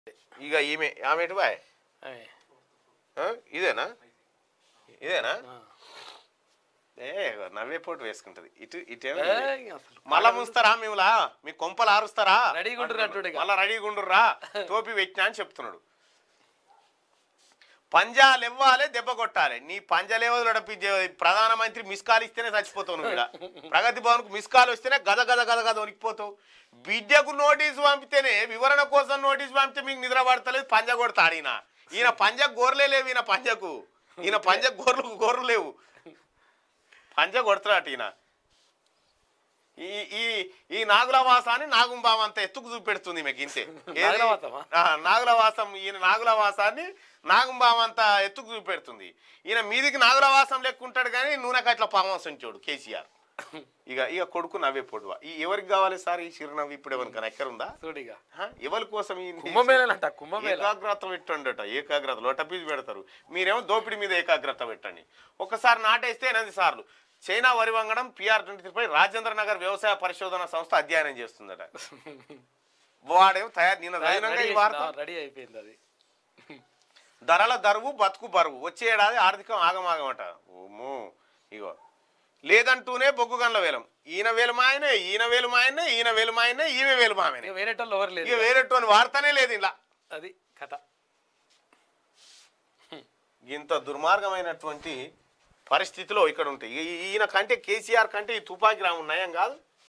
ఇక ఈమె ఆమె ఎటు బాయ్ అయ్. ఆ? ఇదేనా ఇదేనా ఆ. ఏ నవ్వే పోటు వేసుకుంటది ఇటు ఇటేమో ఏ, ఇదే. ఇంక అసలు మళ్ళా ముంచుతారా మేములా మీ కొంపలు ఆరుస్తారా రెడీగా ఉంటుర్రు అట్టుడు ఇక. మళ్ళా రెడీగా ఉండుర్రా టోపీ పెట్టినా అని చెప్తున్నాడు పంజాలు ఇవ్వాలి దెబ్బ కొట్టాలి నీ పంజలేవదులడ ప్రధానమంత్రి మిస్ కాల్ ఇస్తేనే చచ్చిపోతావు నువ్వు ఇక్కడ ప్రగతి భవన్కు మిస్ కాల్ వస్తేనే గద గద గద గద వణికిపోతావు బిడ్డకు నోటీసు పంపితేనే వివరణ కోసం నోటీసు పంపితే మీకు నిద్ర పడతలేదు పంజ కొడతాడు ఈయన ఈయన పంజకు గోర్లే లేవు ఈయన పంజకు ఈయన పంజకు గోర్లు గోర్లు లేవు పంజ కొడతాడు ఈయన ఈ ఈ ఈ నాగుల వాసాన్ని నాగుంబావం అంత ఎత్తుకు చూపెడుతుంది మీకు ఇంతే ఏది? నాగుల వాసమా? ఆ, నాగుల వాసం ఈయన నాగుల వాసాన్ని నాగుంబావం అంత ఎత్తుకు చూపెడుతుంది ఈయన మీదికి నాగుల వాసం లెక్కుంటాడు కానీ నూనె కట్ల పామాసం చూడు కేసీఆర్ ఇక ఇక కొడుకు నవ్వే పొడువ ఈ ఎవరికి కావాలి సార్ ఈ చిరునవ్వు ఇప్పుడు ఎవరికైనా ఎక్కడ ఉందా చూడిగా హ? ఎవరి కోసం ఈ కుంభమేళనంట కుంభమేళ ఏకాగ్రత పెట్టండట ఏకాగ్రత లోటపీజు పెడతారు మీరేమో దోపిడి మీద ఏకాగ్రత పెట్టండి ఒకసారి నాటేస్తే ఎనిమిది సార్లు చైనా వరి వంగడం పిఆర్ ట్వంటీ త్రీ పై రాజేంద్ర నగర్ వ్యవసాయ పరిశోధన సంస్థ అధ్యయనం చేస్తుందట వాడేమో తయారు నిన్న చదివినాక ఈ వార్త రెడీ అయిపోయింది అది ధరల దరువు బతుకు బరువు వచ్చే ఏడాది ఆర్థికం ఆగమాగమట ఓమో ఇగో లేదంటూనే బొగ్గు గన్ల వేలం ఈయన వేలు మాయనే ఈయన వేలు మాయనే ఈయన వేలు మాయనే ఈమె వేలు మాయనే ఇక వేరేటోళ్ళు ఎవరు లేదు ఇక వేరేటువంటి వార్తనే లేదు ఇలా అది కథ ఇంత దుర్మార్గమైనటువంటి పరిస్థితిలో ఇక్కడ ఉంటాయి ఈ- ఈయన కంటే కేసీఆర్ కంటే ఈ తుపాకి రాము నయం కాదు